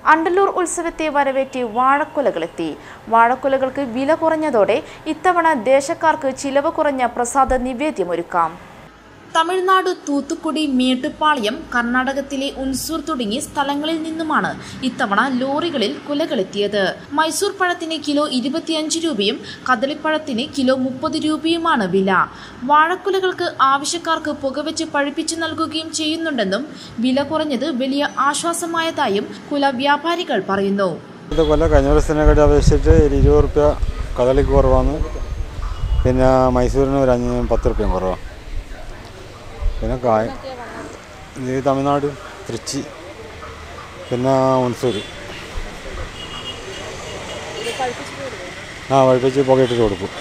അണ്ടല്ലൂർ ഉത്സവത്തെ വരവേറ്റ് വാഴക്കുലകളെത്തി വാഴക്കുലകൾക്ക് വില കുറഞ്ഞതോടെ ഇത്തവണ ദേശക്കാർക്ക് ചിലവ് കുറഞ്ഞ പ്രസാദ നിവേദ്യമൊരുക്കാം തമിഴ്നാട് തൂത്തുക്കുടി മേട്ടുപ്പാളയം കർണാടകത്തിലെ ഉൻസൂർ തുടങ്ങിയ സ്ഥലങ്ങളിൽ നിന്നുമാണ് ഇത്തവണ ലോറികളിൽ കുലകളെത്തിയത് മൈസൂർ പഴത്തിന് കിലോ ഇരുപത്തിയഞ്ച് രൂപയും കദളിപ്പഴത്തിന് കിലോ മുപ്പത് രൂപയുമാണ് വില വാഴക്കുലകൾക്ക് ആവശ്യക്കാർക്ക് പുകവെച്ച് പഴുപ്പിച്ചു നൽകുകയും ചെയ്യുന്നുണ്ടെന്നും വില കുറഞ്ഞത് വലിയ ആശ്വാസമായതായും കുല വ്യാപാരികൾ പറയുന്നു ഇത് കൊല്ലം കഴിഞ്ഞ വർഷത്തിനെക്കാട്ടി അപേക്ഷിച്ചിട്ട് ഒരു ഇരുപത് റുപ്യ കദളിക്ക് കുറവാണ് പിന്നെ മൈസൂരിന് ഒരു അഞ്ച് പത്ത് റുപ്യം കുറവാണ് പിന്നെ കായ ഇത് തമിഴ്നാട് തൃച്ചി പിന്നെ ഉൺസൂർ ആ വഴിപ്പിച്ച് പുകയിട്ടിട്ട് കൊടുക്കും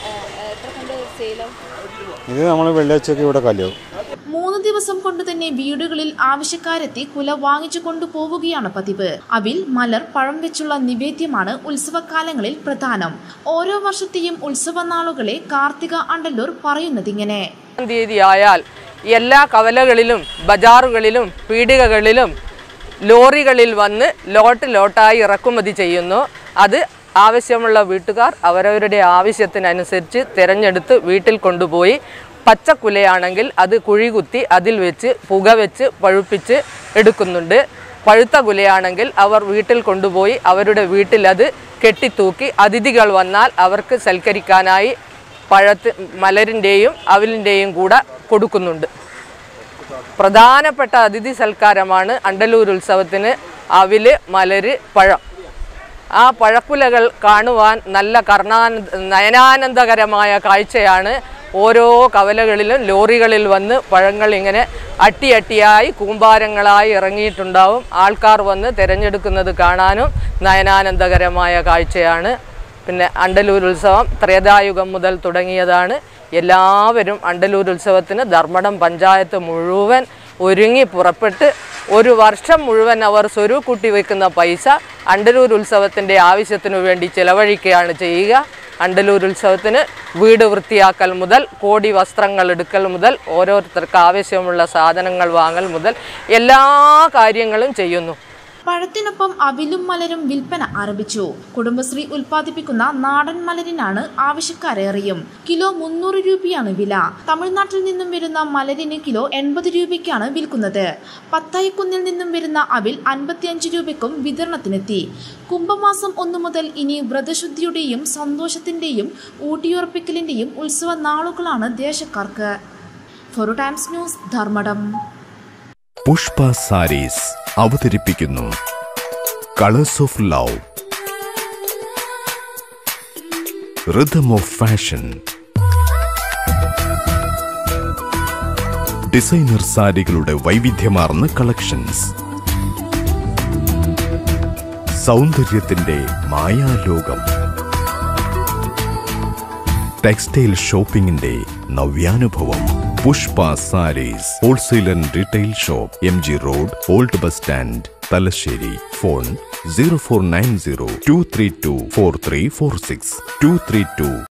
ഇത് നമ്മൾ വെള്ളിയാഴ്ചയൊക്കെ ഇവിടെ കല്യാവും മൂന്ന് ദിവസം കൊണ്ട് തന്നെ വീടുകളിൽ ആവശ്യക്കാരെത്തി കുല വാങ്ങിച്ചു കൊണ്ടുപോവുകയാണ് പതിവ് അവിൽ മലർ പഴം വെച്ചുള്ള നിവേദ്യമാണ് ഉത്സവകാലങ്ങളിൽ പ്രധാനം ഓരോ വർഷത്തെയും ഉത്സവ നാളുകളെ കാർത്തിക അണ്ടല്ലൂർ പറയുന്നതിങ്ങനെ ഒന്നാം തീയതി ആയാൽ എല്ലാ കവലകളിലും ബജാറുകളിലും പീടികകളിലും ലോറികളിൽ വന്ന് ലോട്ട് ലോട്ടായി ഇറക്കുമതി ചെയ്യുന്നു അത് ആവശ്യമുള്ള വീട്ടുകാർ അവരവരുടെ ആവശ്യത്തിനനുസരിച്ച് തിരഞ്ഞെടുത്ത് വീട്ടിൽ കൊണ്ടുപോയി പച്ചക്കുലയാണെങ്കിൽ അത് കുഴി കുത്തി അതിൽ വെച്ച് പുക വെച്ച് പഴുപ്പിച്ച് എടുക്കുന്നുണ്ട് പഴുത്ത കുലയാണെങ്കിൽ അവർ വീട്ടിൽ കൊണ്ടുപോയി അവരുടെ വീട്ടിൽ അത് കെട്ടിത്തൂക്കി അതിഥികൾ വന്നാൽ അവർക്ക് സൽക്കരിക്കാനായി പഴത്ത് മലരിൻ്റെയും അവിലിൻ്റെയും കൂടെ കൊടുക്കുന്നുണ്ട് പ്രധാനപ്പെട്ട അതിഥി സൽക്കാരമാണ് അണ്ടലൂർ ഉത്സവത്തിന് അവില് മലര് പഴം ആ പഴക്കുലകൾ കാണുവാൻ നല്ല കർണാനന്ദ നയനാനന്ദകരമായ കാഴ്ചയാണ് ഓരോ കവലകളിലും ലോറികളിൽ വന്ന് പഴങ്ങൾ ഇങ്ങനെ അട്ടിയട്ടിയായി കൂമ്പാരങ്ങളായി ഇറങ്ങിയിട്ടുണ്ടാവും ആൾക്കാർ വന്ന് തിരഞ്ഞെടുക്കുന്നത് കാണാനും നയനാനന്ദകരമായ കാഴ്ചയാണ് പിന്നെ അണ്ടലൂർ ഉത്സവം ത്രേതായുഗം മുതൽ തുടങ്ങിയതാണ് എല്ലാവരും അണ്ടലൂർ ഉത്സവത്തിന് ധർമ്മടം പഞ്ചായത്ത് മുഴുവൻ ഒരുങ്ങി പുറപ്പെട്ട് ഒരു വർഷം മുഴുവൻ അവർ സ്വരൂകൂട്ടി വെക്കുന്ന പൈസ അണ്ടലൂർ ഉത്സവത്തിൻ്റെ ആവശ്യത്തിനു വേണ്ടി ചിലവഴിക്കുകയാണ് ചെയ്യുക അണ്ടലൂർ ഉത്സവത്തിന് വീട് വൃത്തിയാക്കൽ മുതൽ കോടി വസ്ത്രങ്ങൾ എടുക്കൽ മുതൽ ഓരോരുത്തർക്ക് ആവശ്യമുള്ള സാധനങ്ങൾ വാങ്ങൽ മുതൽ എല്ലാ കാര്യങ്ങളും ചെയ്യുന്നു പഴത്തിനൊപ്പം അവിലും മലരും വിൽപ്പന ആരംഭിച്ചു കുടുംബശ്രീ ഉൽപ്പാദിപ്പിക്കുന്ന നാടൻ മലരിനാണ് ആവശ്യക്കാരേറെയും കിലോ മുന്നൂറ് രൂപയാണ് വില തമിഴ്നാട്ടിൽ നിന്നും വരുന്ന മലരിന് കിലോ എൺപത് രൂപയ്ക്കാണ് വിൽക്കുന്നത് പത്തായിക്കുന്നിൽ നിന്നും വരുന്ന അവിൽ അൻപത്തിയഞ്ച് രൂപയ്ക്കും വിതരണത്തിനെത്തി കുംഭമാസം ഒന്നു മുതൽ ഇനി വ്രതശുദ്ധിയുടെയും സന്തോഷത്തിന്റെയും ഊട്ടിയുറപ്പിക്കലിന്റെയും ഉത്സവ നാളുകളാണ് ദേശക്കാർക്ക് four times news Dharmadam Pushpa saris അവതരിപ്പിക്കുന്നു colours of love rhythm of fashion designer സാരികളുടെ വൈവിധ്യമാർന്ന കളക്ഷൻസ് സൗന്ദര്യത്തിന്റെ മായാലോകം ടെക്സ്റ്റൈൽ ഷോപ്പിംഗിന്റെ നവ്യാനുഭവം Pushpa saris wholesale and retail shop M G road old bus stand Thalassery phone zero four nine zero two three two four three four six two three to